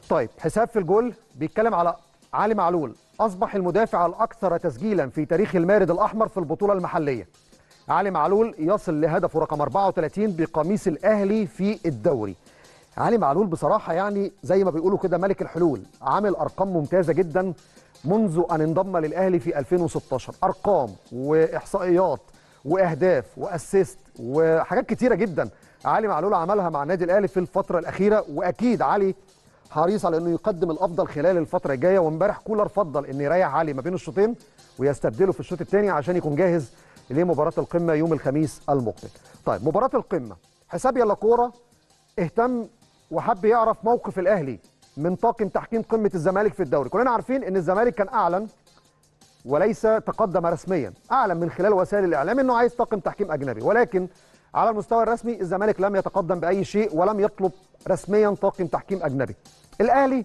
طيب حساب في الجول بيتكلم على علي معلول اصبح المدافع الاكثر تسجيلا في تاريخ المارد الاحمر في البطوله المحليه علي معلول يصل لهدفه رقم 34 بقميص الاهلي في الدوري علي معلول بصراحه يعني زي ما بيقولوا كده ملك الحلول عامل ارقام ممتازه جدا منذ ان انضم للاهلي في 2016 ارقام واحصائيات واهداف واسيست وحاجات كتيره جدا علي معلول عملها مع النادي الاهلي في الفتره الاخيره واكيد علي حريص على انه يقدم الافضل خلال الفتره الجايه وامبارح كولر فضل ان يريح علي ما بين الشوطين ويستبدله في الشوط الثاني عشان يكون جاهز لمباراه القمه يوم الخميس المقبل. طيب مباراه القمه حساب يلا كوره اهتم وحب يعرف موقف الاهلي من طاقم تحكيم قمه الزمالك في الدوري، كلنا عارفين ان الزمالك كان اعلن وليس تقدم رسميا، اعلن من خلال وسائل الاعلام انه عايز طاقم تحكيم اجنبي، ولكن على المستوى الرسمي الزمالك لم يتقدم باي شيء ولم يطلب رسميا طاقم تحكيم اجنبي. الاهلي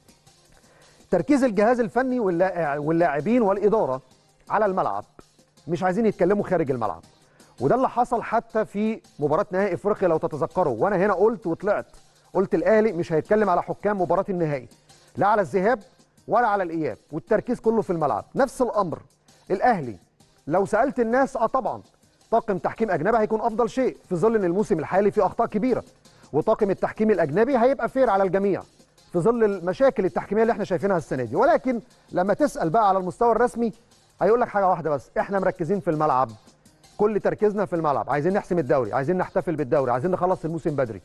تركيز الجهاز الفني واللاعبين والاداره على الملعب مش عايزين يتكلموا خارج الملعب وده اللي حصل حتى في مباراه نهائي افريقيا لو تتذكروا وانا هنا قلت وطلعت قلت الاهلي مش هيتكلم على حكام مباراه النهائي لا على الذهاب ولا على الاياب والتركيز كله في الملعب نفس الامر الاهلي لو سالت الناس اه طبعا طاقم تحكيم اجنبي هيكون افضل شيء في ظل ان الموسم الحالي فيه اخطاء كبيره وطاقم التحكيم الاجنبي هيبقى فير على الجميع في ظل المشاكل التحكيميه اللي احنا شايفينها السنه دي ولكن لما تسال بقى على المستوى الرسمي هيقول لك حاجه واحده بس احنا مركزين في الملعب كل تركيزنا في الملعب عايزين نحسم الدوري عايزين نحتفل بالدوري عايزين نخلص الموسم بدري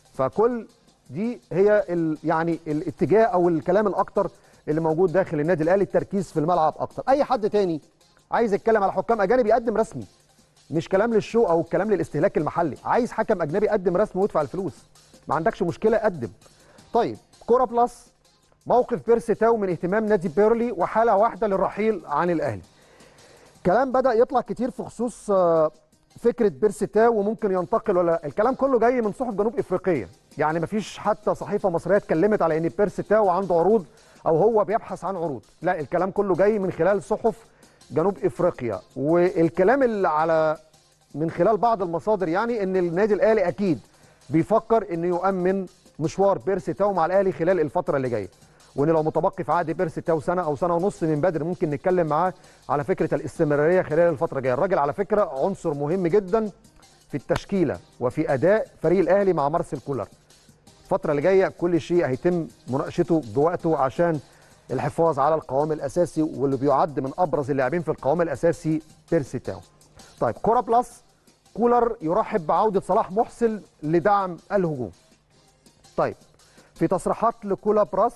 فكل دي هي ال يعني الاتجاه او الكلام الاكتر اللي موجود داخل النادي الاهلي التركيز في الملعب اكتر اي حد تاني عايز يتكلم على حكام اجانب يقدم رسمي مش كلام للشو او كلام للاستهلاك المحلي عايز حكم اجنبي قدم رسمي وادفع الفلوس ما عندكش مشكله قدم طيب كوره بلس موقف بيرسي تاو من اهتمام نادي بيرلي وحاله واحده للرحيل عن الاهلي كلام بدا يطلع كتير في خصوص فكره بيرسي تاو وممكن ينتقل ولا الكلام كله جاي من صحف جنوب افريقيه يعني مفيش حتى صحيفه مصريه اتكلمت على ان بيرسي تاو عنده عروض او هو بيبحث عن عروض لا الكلام كله جاي من خلال صحف جنوب افريقيا والكلام اللي على من خلال بعض المصادر يعني ان النادي الاهلي اكيد بيفكر انه يؤمن مشوار بيرسي تاو مع الاهلي خلال الفتره اللي جايه وان لو متبقي في عقد بيرسي تاو سنه او سنه ونص من بدري ممكن نتكلم معاه على فكره الاستمراريه خلال الفتره الجايه الراجل على فكره عنصر مهم جدا في التشكيله وفي اداء فريق الاهلي مع مارسيل كولر الفتره اللي جايه كل شيء هيتم مناقشته بوقته عشان الحفاظ على القوام الاساسي واللي بيعد من ابرز اللاعبين في القوام الاساسي بيرسي تاو طيب كوره بلس كولر يرحب بعوده صلاح محسن لدعم الهجوم طيب في تصريحات لكولا براس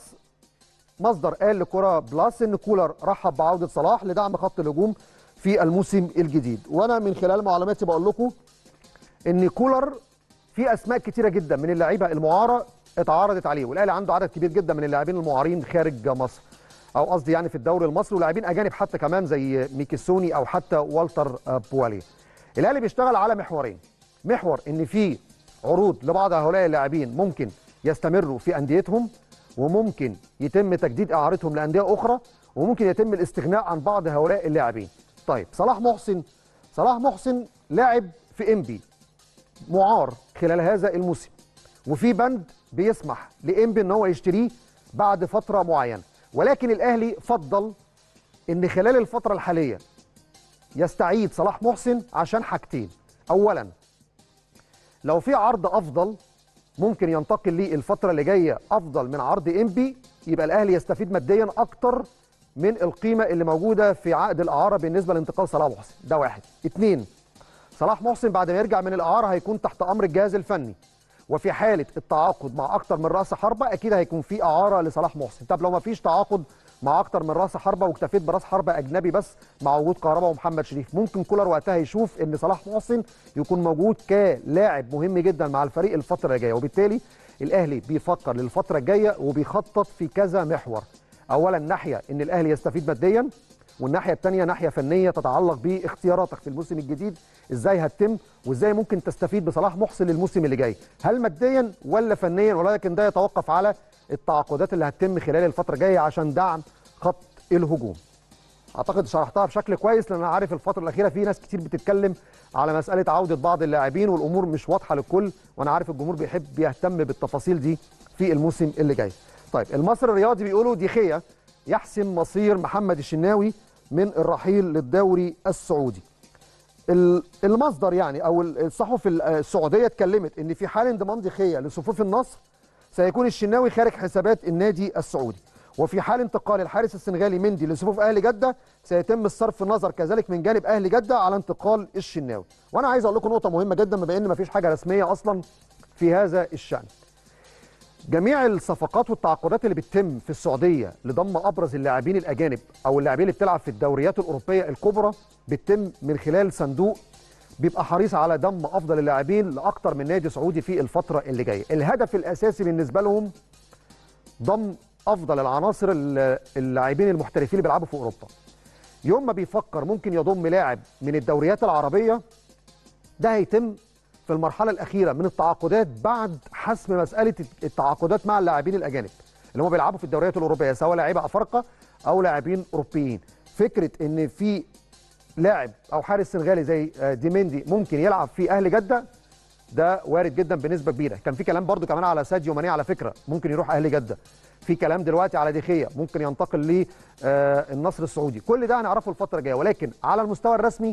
مصدر قال لكوره بلاس ان كولر رحب بعوده صلاح لدعم خط الهجوم في الموسم الجديد وانا من خلال معلوماتي بقول لكم ان كولر في اسماء كتيره جدا من اللعيبه المعاره اتعرضت عليه والاهلي عنده عدد كبير جدا من اللاعبين المعارين خارج مصر او قصدي يعني في الدوري المصري ولاعبين اجانب حتى كمان زي ميكيسوني او حتى والتر بوالي الاهلي بيشتغل على محورين محور ان في عروض لبعض هؤلاء اللاعبين ممكن يستمروا في انديتهم وممكن يتم تجديد اعارتهم لانديه اخرى وممكن يتم الاستغناء عن بعض هؤلاء اللاعبين. طيب صلاح محسن صلاح محسن لاعب في انبي معار خلال هذا الموسم وفي بند بيسمح لانبي ان هو يشتريه بعد فتره معينه ولكن الاهلي فضل ان خلال الفتره الحاليه يستعيد صلاح محسن عشان حاجتين اولا لو في عرض افضل ممكن ينتقل ليه الفتره اللي جايه افضل من عرض انبي يبقى الاهلي يستفيد ماديا اكتر من القيمه اللي موجوده في عقد الاعاره بالنسبه لانتقال صلاح محسن ده واحد اتنين صلاح محسن بعد ما يرجع من الاعاره هيكون تحت امر الجهاز الفني وفي حاله التعاقد مع اكتر من راس حربه اكيد هيكون في اعاره لصلاح محسن طب لو ما فيش تعاقد مع اكتر من راس حربه واكتفيت براس حربه اجنبي بس مع وجود كهربا ومحمد شريف ممكن كولر وقتها يشوف ان صلاح محسن يكون موجود كلاعب مهم جدا مع الفريق الفتره اللي جايه وبالتالي الاهلي بيفكر للفتره الجايه وبيخطط في كذا محور اولا ناحيه ان الاهلي يستفيد ماديا والناحيه الثانيه ناحيه فنيه تتعلق باختياراتك في الموسم الجديد ازاي هتتم وازاي ممكن تستفيد بصلاح محسن للموسم اللي جاي هل ماديا ولا فنيا ولكن ده يتوقف على التعاقدات اللي هتتم خلال الفتره الجايه عشان دعم خط الهجوم اعتقد شرحتها بشكل كويس لان انا عارف الفتره الاخيره في ناس كتير بتتكلم على مساله عوده بعض اللاعبين والامور مش واضحه للكل وانا عارف الجمهور بيحب يهتم بالتفاصيل دي في الموسم اللي جاي طيب المصري الرياضي بيقولوا ديخيا يحسم مصير محمد الشناوي من الرحيل للدوري السعودي ال- المصدر يعني او ال- الصحف ال- السعوديه اتكلمت ان في حال انضمام ديخيا لصفوف النصر سيكون الشناوي خارج حسابات النادي السعودي وفي حال انتقال الحارس السنغالي مندي لصفوف اهلي جده سيتم الصرف النظر كذلك من جانب اهلي جده على انتقال الشناوي وانا عايز اقول لكم نقطه مهمه جدا بما ان مفيش حاجه رسميه اصلا في هذا الشان جميع الصفقات والتعاقدات اللي بتتم في السعوديه لضم ابرز اللاعبين الاجانب او اللاعبين اللي بتلعب في الدوريات الاوروبيه الكبرى بتتم من خلال صندوق بيبقى حريص على ضم افضل اللاعبين لاكثر من نادي سعودي في الفتره اللي جايه الهدف الاساسي بالنسبه لهم ضم افضل العناصر ال- اللاعبين المحترفين اللي بيلعبوا في اوروبا يوم ما بيفكر ممكن يضم لاعب من الدوريات العربيه ده هيتم في المرحله الاخيره من التعاقدات بعد حسم مساله التعاقدات مع اللاعبين الاجانب اللي هم بيلعبوا في الدوريات الاوروبيه سواء لاعيبه افارقه او لاعبين اوروبيين فكره ان في لاعب او حارس سنغالي زي آه، ديميندي ممكن يلعب في اهل جده ده وارد جدا بنسبه كبيره كان في كلام برضو كمان على ساديو ماني على فكره ممكن يروح اهل جده في كلام دلوقتي على ديخيا ممكن ينتقل للنصر السعودي كل ده هنعرفه الفتره الجايه ولكن على المستوى الرسمي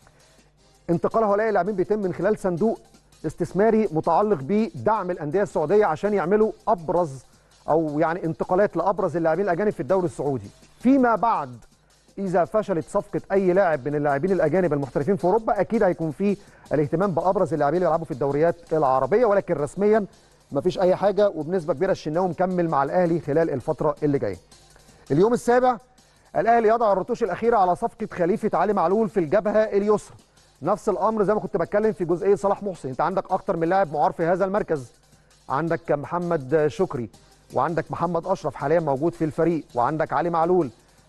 انتقال هؤلاء اللاعبين بيتم من خلال صندوق استثماري متعلق بدعم الانديه السعوديه عشان يعملوا ابرز او يعني انتقالات لابرز اللاعبين الاجانب في الدوري السعودي فيما بعد اذا فشلت صفقه اي لاعب من اللاعبين الاجانب المحترفين في اوروبا اكيد هيكون في الاهتمام بابرز اللاعبين اللي يلعبوا في الدوريات العربيه ولكن رسميا مفيش اي حاجه وبنسبه كبيره الشناوي مكمل مع الاهلي خلال الفتره اللي جايه اليوم السابع الاهلي يضع الرتوش الاخيره على صفقه خليفه علي معلول في الجبهه اليسرى نفس الامر زي ما كنت بتكلم في جزئيه صلاح محسن انت عندك اكتر من لاعب معار في هذا المركز عندك محمد شكري وعندك محمد اشرف حاليا موجود في الفريق وعندك علي معلول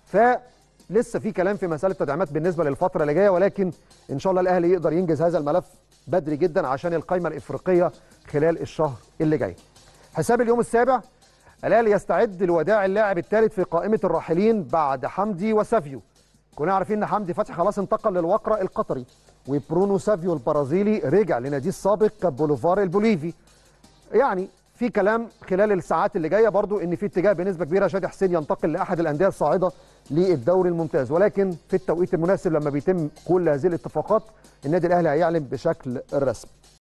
فلسه في كلام في مساله تدعيمات بالنسبه للفتره اللي جايه ولكن ان شاء الله الاهلي يقدر ينجز هذا الملف بدري جدا عشان القائمه الافريقيه خلال الشهر اللي جاي حساب اليوم السابع الاهلي يستعد لوداع اللاعب الثالث في قائمه الراحلين بعد حمدي وسافيو كنا عارفين ان حمدي فتحي خلاص انتقل للوقرة القطري وبرونو سافيو البرازيلي رجع لناديه السابق بوليفار البوليفي يعني في كلام خلال الساعات اللي جايه برضو ان في اتجاه بنسبه كبيره شادي حسين ينتقل لاحد الانديه الصاعده للدوري الممتاز ولكن في التوقيت المناسب لما بيتم كل هذه الاتفاقات النادي الاهلي هيعلن بشكل رسمي